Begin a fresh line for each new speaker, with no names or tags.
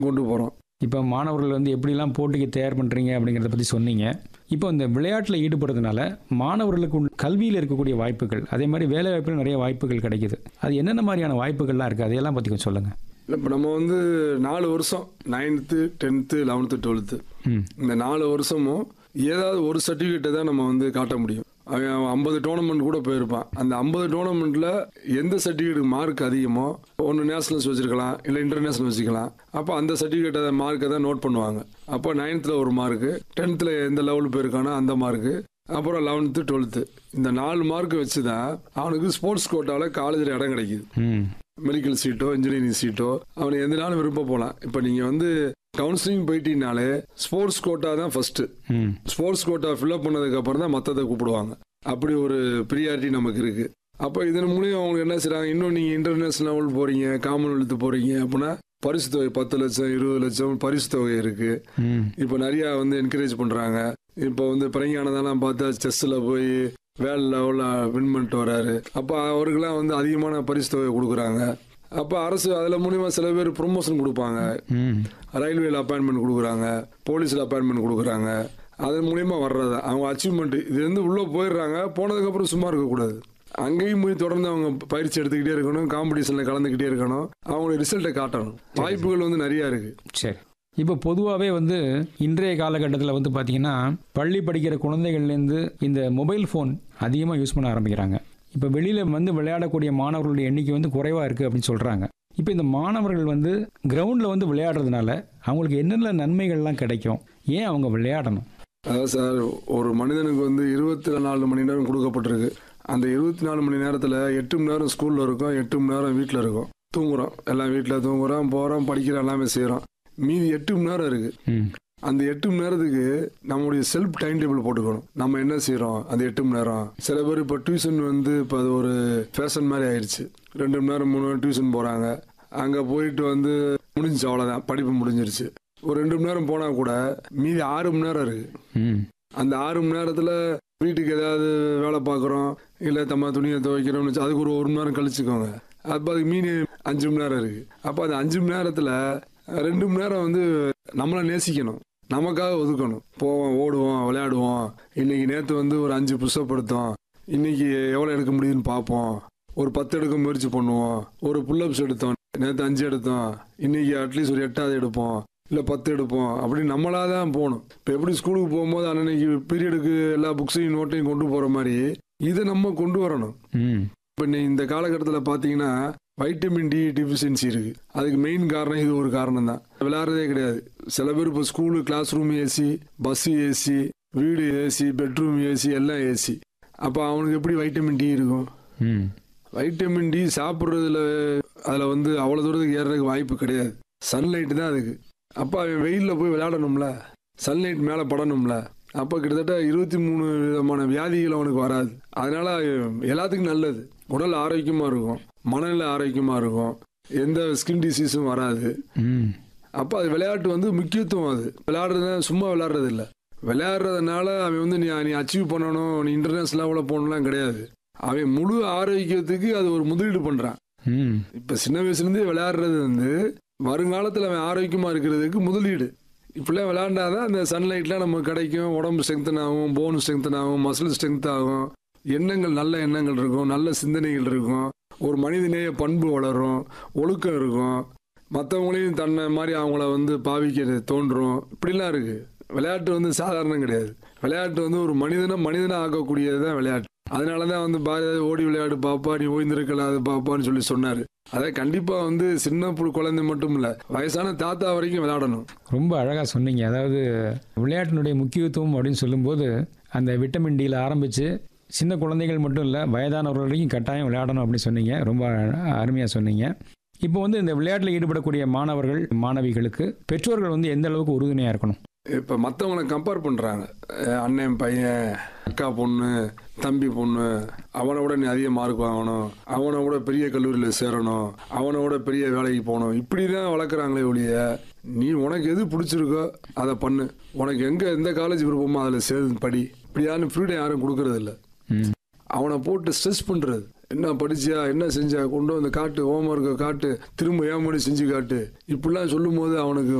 கொண்டு போகிறோம்
இப்போ மாணவர்கள் வந்து எப்படிலாம் போட்டிக்கு தயார் பண்ணுறீங்க அப்படிங்கிறத பற்றி சொன்னீங்க இப்போ இந்த விளையாட்டில் ஈடுபடுறதுனால மாணவர்களுக்கு உள்ள கல்வியில் இருக்கக்கூடிய வாய்ப்புகள் அதே மாதிரி வேலை வாய்ப்பில் நிறைய வாய்ப்புகள் கிடைக்குது அது என்னென்ன மாதிரியான வாய்ப்புகள்லாம் இருக்குது அதையெல்லாம் பற்றி கொஞ்சம் சொல்லுங்கள்
இல்லை இப்போ நம்ம வந்து நாலு வருஷம் நைன்த்து டென்த்து லெவன்த்து டுவெல்த்து
ம்
இந்த நாலு வருஷமும் ஏதாவது ஒரு சர்டிஃபிகேட்டை தான் நம்ம வந்து காட்ட முடியும் அவன் ஐம்பது டோர்னமெண்ட் கூட போயிருப்பான் அந்த ஐம்பது டோர்னமெண்ட்டில் எந்த சர்டிஃபிகேட் மார்க் அதிகமோ ஒன்று நேஷனல்ஸ் வச்சுருக்கலாம் இல்லை இன்டர்நேஷனல் வச்சுக்கலாம் அப்போ அந்த சர்டிஃபிகேட்டை மார்க்கை தான் நோட் பண்ணுவாங்க அப்போ நைன்த்தில் ஒரு மார்க்கு டென்த்தில் எந்த லெவல் போயிருக்கானோ அந்த மார்க்கு அப்புறம் லெவன்த்து டுவெல்த்து இந்த நாலு மார்க் வச்சு தான் அவனுக்கு ஸ்போர்ட்ஸ் கோட்டாவில் காலேஜில் இடம் கிடைக்குது
ம்
மெடிக்கல் சீட்டோ இன்ஜினியரிங் சீட்டோ அவனுக்கு எந்த நாளும் விருப்பம் போகலாம் இப்போ நீங்கள் வந்து கவுன்சிலிங் போயிட்டீங்கனாலே ஸ்போர்ட்ஸ் கோட்டா தான் ஃபர்ஸ்ட்
ம்
ஸ்போர்ட்ஸ் கோட்டா ஃபில்அப் பண்ணதுக்கு அப்புறம் தான் மற்றதை கூப்பிடுவாங்க அப்படி ஒரு ப்ரியாரிட்டி நமக்கு இருக்கு அப்போ இதன் மூலியம் அவங்க என்ன செய்றாங்க இன்னும் நீங்கள் இன்டர்நேஷனல் லெவல் போறீங்க காமன்வெல்த் போறீங்க அப்படின்னா பரிசு தொகை பத்து லட்சம் இருபது லட்சம் பரிசு தொகை இருக்கு
ம்
இப்போ நிறைய வந்து என்கரேஜ் பண்றாங்க இப்போ வந்து பிறங்கானதெல்லாம் பார்த்தா செஸ்ஸில் போய் வேர்ல்ட் லெவலில் வின் பண்ணிட்டு வராரு அப்போ அவருக்கெல்லாம் வந்து அதிகமான பரிசு தொகை கொடுக்குறாங்க அப்போ அரசு அதில் மூலியமா சில பேர் ப்ரொமோஷன் கொடுப்பாங்க
ம்
ரயில்வேல அப்பாயின்மெண்ட் கொடுக்குறாங்க போலீஸில் அப்பாயின்மெண்ட் கொடுக்குறாங்க அதன் மூலியமா வர்றது அவங்க அச்சீவ்மெண்ட் இது வந்து உள்ளே போயிடுறாங்க போனதுக்கப்புறம் சும்மா இருக்கக்கூடாது அங்கேயும் போய் தொடர்ந்து அவங்க பயிற்சி எடுத்துக்கிட்டே இருக்கணும் காம்படிஷனில் கலந்துக்கிட்டே இருக்கணும் அவங்களோட ரிசல்ட்டை காட்டணும் வாய்ப்புகள் வந்து நிறையா இருக்கு
சரி இப்போ பொதுவாகவே வந்து இன்றைய காலகட்டத்தில் வந்து பார்த்தீங்கன்னா பள்ளி படிக்கிற குழந்தைகள்லேருந்து இந்த மொபைல் ஃபோன் அதிகமாக யூஸ் பண்ண ஆரம்பிக்கிறாங்க இப்போ வெளியில் வந்து விளையாடக்கூடிய மாணவர்களுடைய எண்ணிக்கை வந்து குறைவாக இருக்குது அப்படின்னு சொல்கிறாங்க இப்போ இந்த மாணவர்கள் வந்து கிரவுண்டில் வந்து விளையாடுறதுனால அவங்களுக்கு என்னென்ன நன்மைகள்லாம் கிடைக்கும் ஏன் அவங்க விளையாடணும்
அதாவது சார் ஒரு மனிதனுக்கு வந்து இருபத்தி நாலு மணி நேரம் கொடுக்கப்பட்டிருக்கு அந்த இருபத்தி நாலு மணி நேரத்தில் எட்டு மணி நேரம் ஸ்கூலில் இருக்கும் எட்டு மணி நேரம் வீட்டில் இருக்கும் தூங்குறோம் எல்லாம் வீட்டில் தூங்குறோம் போகிறோம் படிக்கிறோம் எல்லாமே செய்கிறோம் மீதி எட்டு மணி நேரம் இருக்குது
ம்
அந்த எட்டு மணி நேரத்துக்கு நம்மளுடைய செல்ஃப் டைம் டேபிள் போட்டுக்கணும் நம்ம என்ன செய்கிறோம் அந்த எட்டு மணி நேரம் சில பேர் இப்போ டியூஷன் வந்து இப்போ அது ஒரு ஃபேஷன் மாதிரி ஆயிடுச்சு ரெண்டு மணி நேரம் மூணு நேரம் டியூஷன் போகிறாங்க அங்கே போயிட்டு வந்து முடிஞ்சிச்சு அவ்வளோதான் படிப்பு முடிஞ்சிருச்சு ஒரு ரெண்டு மணி நேரம் போனால் கூட மீதி ஆறு மணி நேரம் இருக்குது
ம்
அந்த ஆறு மணி நேரத்தில் வீட்டுக்கு ஏதாவது வேலை பார்க்குறோம் இல்லை தம்ம துணியை துவைக்கிறோம்னு வச்சு அதுக்கு ஒரு ஒரு மணி நேரம் கழிச்சுக்கோங்க அப்போ அதுக்கு மீன் அஞ்சு மணி நேரம் இருக்குது அப்போ அந்த அஞ்சு மணி நேரத்தில் ரெண்டு மணி நேரம் வந்து நம்மளை நேசிக்கணும் நமக்காக ஒதுக்கணும் போவோம் ஓடுவோம் விளையாடுவோம் இன்னைக்கு நேற்று வந்து ஒரு அஞ்சு புஷ்அப் எடுத்தோம் இன்னைக்கு எவ்வளோ எடுக்க முடியுதுன்னு பார்ப்போம் ஒரு பத்து எடுக்க முயற்சி பண்ணுவோம் ஒரு புல்லப்ஸ் எடுத்தோம் நேற்று அஞ்சு எடுத்தோம் இன்னைக்கு அட்லீஸ்ட் ஒரு எட்டாவது எடுப்போம் இல்லை பத்து எடுப்போம் அப்படின்னு நம்மளா தான் போகணும் இப்போ எப்படி ஸ்கூலுக்கு போகும்போது அன்னைக்கு பீரியடுக்கு எல்லா புக்ஸையும் நோட்டையும் கொண்டு போகிற மாதிரி இதை நம்ம கொண்டு வரணும்
ம்
இப்போ நீ இந்த காலகட்டத்தில் பார்த்தீங்கன்னா வைட்டமின் டி டிஃபிஷியன்சி இருக்கு அதுக்கு மெயின் காரணம் இது ஒரு காரணம் தான் விளையாடுறதே கிடையாது சில பேர் இப்போ school class room AC bus AC வீடு ஏசி பெட்ரூம் ஏசி எல்லாம் ஏசி அப்போ அவனுக்கு எப்படி வைட்டமின் டி இருக்கும்
ம்
வைட்டமின் டி சாப்பிட்றதுல அதில் வந்து அவ்வளோ தூரத்துக்கு ஏறுறதுக்கு வாய்ப்பு கிடையாது சன்லைட் தான் அதுக்கு அப்போ அவன் வெயிலில் போய் விளையாடணும்ல சன்லைட் மேலே படணும்ல அப்போ கிட்டத்தட்ட இருபத்தி மூணு விதமான வியாதிகள் அவனுக்கு வராது அதனால எல்லாத்துக்கும் நல்லது உடல் ஆரோக்கியமாக இருக்கும் மனநிலை ஆரோக்கியமாக இருக்கும் எந்த ஸ்கின் டிசீஸும் வராது
ம்
அப்போ அது விளையாட்டு வந்து முக்கியத்துவம் அது விளையாடுறது சும்மா விளையாடுறது இல்லை விளையாடுறதுனால அவன் வந்து நீ நீ அச்சீவ் பண்ணணும் நீ இன்டர்நேஷனல் லெவலில் போகணும்லாம் கிடையாது அவன் முழு ஆரோக்கியத்துக்கு அது ஒரு முதலீடு பண்ணுறான்
ம்
இப்போ சின்ன வயசுலேருந்தே விளையாடுறது வந்து வருங்காலத்தில் அவன் ஆரோக்கியமாக இருக்கிறதுக்கு முதலீடு இப்படிலாம் விளையாண்டாதான் அந்த சன்லைட்லாம் நமக்கு கிடைக்கும் உடம்பு ஸ்ட்ரெங்தன் ஆகும் போன் ஸ்ட்ரெங்தன் ஆகும் மசில் ஸ்ட்ரென்த் ஆகும் எண்ணங்கள் நல்ல எண்ணங்கள் இருக்கும் நல்ல சிந்தனைகள் இருக்கும் ஒரு மனிதநேய பண்பு வளரும் ஒழுக்கம் இருக்கும் மற்றவங்களையும் தன்னை மாதிரி அவங்கள வந்து பாவிக்கிறது தோன்றும் இப்படிலாம் இருக்கு விளையாட்டு வந்து சாதாரணம் கிடையாது விளையாட்டு வந்து ஒரு மனிதனை மனிதனை ஆக்கக்கூடியது தான் விளையாட்டு அதனால தான் வந்து பாரதி ஓடி விளையாடு பாப்பா நீ ஓய்ந்திருக்கலாது பாப்பான்னு சொல்லி சொன்னார் அதை கண்டிப்பாக வந்து சின்ன புழு குழந்தை மட்டும் இல்லை வயசான தாத்தா வரைக்கும் விளையாடணும்
ரொம்ப அழகாக சொன்னீங்க அதாவது விளையாட்டினுடைய முக்கியத்துவம் அப்படின்னு சொல்லும்போது அந்த விட்டமின் டியில் ஆரம்பித்து சின்ன குழந்தைகள் மட்டும் இல்லை வயதானவர்கள் வரைக்கும் கட்டாயம் விளையாடணும் அப்படின்னு சொன்னீங்க ரொம்ப அருமையாக சொன்னீங்க இப்போ வந்து இந்த விளையாட்டில் ஈடுபடக்கூடிய மாணவர்கள் மாணவிகளுக்கு பெற்றோர்கள் வந்து எந்த அளவுக்கு உறுதுணையாக இருக்கணும்
இப்போ மற்றவங்களை கம்பேர் பண்ணுறாங்க அண்ணன் பையன் அக்கா பொண்ணு தம்பி பொண்ணு அவனை விட நீ அதிக மார்க் வாங்கணும் அவனை விட பெரிய கல்லூரியில் சேரணும் அவனை விட பெரிய வேலைக்கு போகணும் இப்படி தான் வளர்க்குறாங்களே ஒழிய நீ உனக்கு எது பிடிச்சிருக்கோ அதை பண்ணு உனக்கு எங்கே எந்த காலேஜ் விருப்பமோ அதில் சேர்ந்து படி இப்படியான ஃப்ரீடம் யாரும் கொடுக்கறது இல்ல
ம்
அவனை போட்டு ஸ்ட்ரெஸ் பண்ணுறது என்ன படிச்சியா என்ன செஞ்சா கொண்டு வந்து காட்டு ஹோம்ஒர்க்கை காட்டு திரும்ப ஏன் முன்னாடி செஞ்சு காட்டு இப்படிலாம் சொல்லும் போது அவனுக்கு